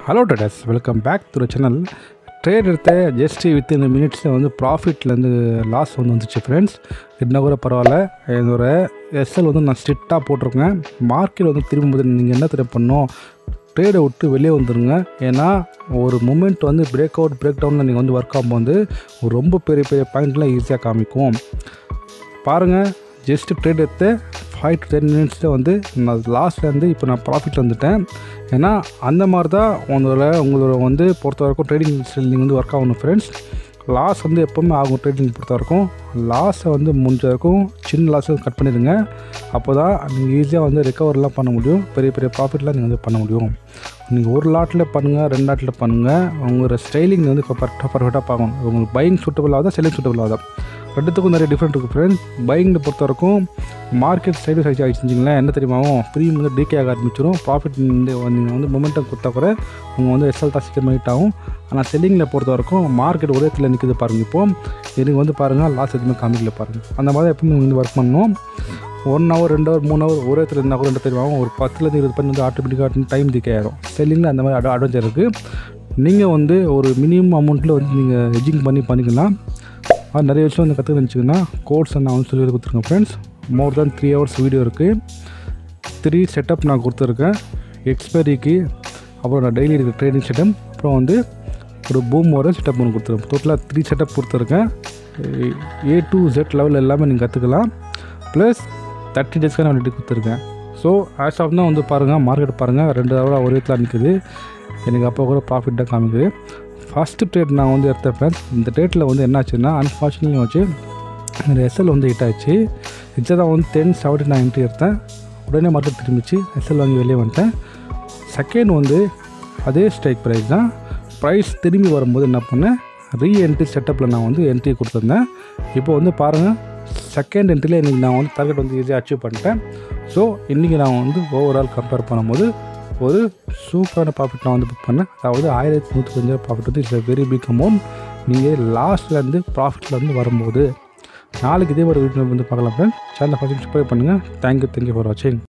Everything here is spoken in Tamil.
ஹலோ டேடஸ் welcome back to channel trade எடுத்த ஜஸ்ட் வித் இந்த மினிட்ஸில் வந்து ப்ராஃபிட்லேருந்து லாஸ் வந்து வந்துச்சு ஃப்ரெண்ட்ஸ் இன்னும் கூட பரவாயில்ல என்னோட எஸ்எல் வந்து நான் ஸ்ட்ரிக்டாக போட்டிருக்கேன் மார்க்கெட் வந்து திரும்பும்போது நீங்கள் என்ன தெரியும் பண்ணணும் ட்ரேடை விட்டு வெளியே வந்துடுங்க ஏன்னா ஒரு மூமெண்ட் வந்து பிரேக் அவுட் பிரேக் டவுனில் நீங்கள் வந்து ஒர்க் ஆகும்போது ஒரு ரொம்ப பெரிய பெரிய பாயிண்ட்லாம் ஈஸியாக காமிக்கும் பாருங்கள் ஜஸ்ட் ட்ரேட் எடுத்து ஃபைவ் டு டென் மினிட்ஸில் வந்து நான் லாஸ்ட்லேருந்து இப்போ நான் ப்ராஃபிட் வந்துட்டேன் ஏன்னா அந்த மாதிரி தான் உங்களோட உங்களோட வந்து பொறுத்த வரைக்கும் ட்ரேடிங் நீங்கள் வந்து ஒர்க் ஆகணும் ஃப்ரெண்ட்ஸ் லாஸ் வந்து எப்போவுமே ஆகும் ட்ரேடிங் பொறுத்த வரைக்கும் லாஸை வந்து முடிஞ்ச வரைக்கும் சின்ன லாஸை கட் பண்ணிடுங்க அப்போ தான் நீங்கள் ஈஸியாக வந்து ரெக்கவர்லாம் பண்ண முடியும் பெரிய பெரிய ப்ராஃபிட்லாம் நீங்கள் வந்து பண்ண முடியும் நீங்கள் ஒரு லாட்டில் பண்ணுங்கள் ரெண்டு லாட்டில் பண்ணுங்கள் உங்களோட ஸ்டைலிங் வந்து இப்போ பர்ஃபெக்டாக பர்ஃபெக்டாக பார்க்கணும் உங்களுக்கு பையிங் சூட்டபிள் ஆகுதா செல்லிங் சூட்டபிள் ஆகுதா ரெண்டுத்துக்கும் நிறைய டிஃப்ரெண்ட் இருக்குது ஃப்ரெண்ட்ஸ் பையிங்கில் பொறுத்த வரைக்கும் மார்க்கெட் சைடு சைஸ் ஆகிடுச்சிங்களேன் என்ன தெரியுமாவும் ப்ரீமியம் வந்து டிகே ஆக ஆரம்பிச்சிடும் ப்ராஃபிட் நீங்கள் வந்து மொமெண்டம் கொடுத்தா கூட உங்கள் வந்து எஸ்எல் தான் சீக்கிரம் ஹிட் ஆகும் ஆனால் செல்லிங்கில் பொறுத்த வரைக்கும் மார்க்கெட் ஒரே இடத்துல நிற்குது பாருங்கள் இப்போது எனக்கு வந்து பாருங்கள் லாஸ் எதுவுமே காமிக்கல பாருங்கள் அந்த மாதிரி எப்பவுமே வந்து ஒர்க் பண்ணணும் ஒன் ஹவர் ரெண்டு ஹவர் மூணு ஹவர் ஒரே இடத்துல இருந்தால் கூட என்ன தெரியுமா ஒரு பத்துலேருந்து இருபது பண்ணி வந்து ஆட்டோமேட்டிக்காக டைம் டிகே ஆயிரும் செல்லிங்கில் அந்த மாதிரி அட அட்வென்ச்சர் இருக்குது நீங்கள் வந்து ஒரு மினிமம் அமௌண்ட்டில் வந்து நீங்கள் எஜிங் பண்ணி பண்ணிக்கலாம் அது நிறைய விஷயம் வந்து கற்றுக்க நினச்சிங்கன்னா கோர்ஸ் நான் வந்து சொல்லி கொடுத்துருக்கேன் friends more than three hours video இருக்குது த்ரீ செட்டப் நான் கொடுத்துருக்கேன் எக்ஸ்பைரிக்கு அப்புறம் நான் டெய்லி இருக்கிற ட்ரைனிங் செட்டப் அப்புறம் வந்து ஒரு பூம் வர செட்டப் ஒன்று கொடுத்துருக்கேன் டோட்டலாக த்ரீ செட்டப் கொடுத்துருக்கேன் ஏ டு ஜெட் லெவல் எல்லாமே நீங்கள் கற்றுக்கலாம் ப்ளஸ் தேர்ட்டி டேஸ்க்காக நான் ரெடி கொடுத்துருக்கேன் ஸோ ஆஸ் ஆஃப் தான் வந்து பாருங்கள் மார்க்கெட் பாருங்கள் ரெண்டு ஹவராக ஒரு இடத்துல நிற்குது எனக்கு அப்போ கூட ப்ராஃபிட் தான் காமிக்குது ஃபஸ்ட்டு ட்ரேட் நான் வந்து எடுத்த ஃப்ரெண்ட்ஸ் இந்த ட்ரேட்டில் வந்து என்னாச்சுன்னா அன்ஃபார்ச்சுனேட்லி வச்சு இந்த எஸ்எல் வந்து ஹிட் ஆச்சு தான் வந்து டென் செவன்ட்டி நைன் என்ட்ரி எடுத்தேன் உடனே மார்க்கெட் திரும்பிச்சு எஸ்எல் வாங்கி வெளியே வந்துட்டேன் செகண்ட் வந்து அதே ஸ்ட்ரைக் ப்ரைஸ் தான் ப்ரைஸ் திரும்பி வரும்போது என்ன பண்ணேன் ரீ என்ட்ரி செட்டப்பில் நான் வந்து என்ட்ரி கொடுத்துருந்தேன் இப்போ வந்து பாருங்கள் செகண்ட் என்ட்ரியில் இன்றைக்கி நான் வந்து டார்கெட் வந்து ஈஸியாக அச்சீவ் பண்ணிட்டேன் ஸோ இன்றைக்கி நான் வந்து ஓவரால் கம்பேர் பண்ணும்போது ஒரு சூப்பரான ப்ராஃபிட் நான் வந்து புக் பண்ணேன் அதாவது ஆயிரத்தி நூற்றி கொஞ்சம் ப்ராஃபிட் வந்து இட்ஸ் வெரி பிக் அமௌண்ட் நீங்கள் லாஸ்ட்லேருந்து ப்ராஃபிட்லேருந்து வரும்போது நாளைக்கு இதே மாதிரி வீடியோ வந்து பார்க்கலாம் ஃப்ரெண்ட் சேனலை ஃபஸ்ட் சப்ஸ்கிரைப் பண்ணுங்கள் தேங்க்யூ தேங்க்யூ ஃபார் வாட்சிங்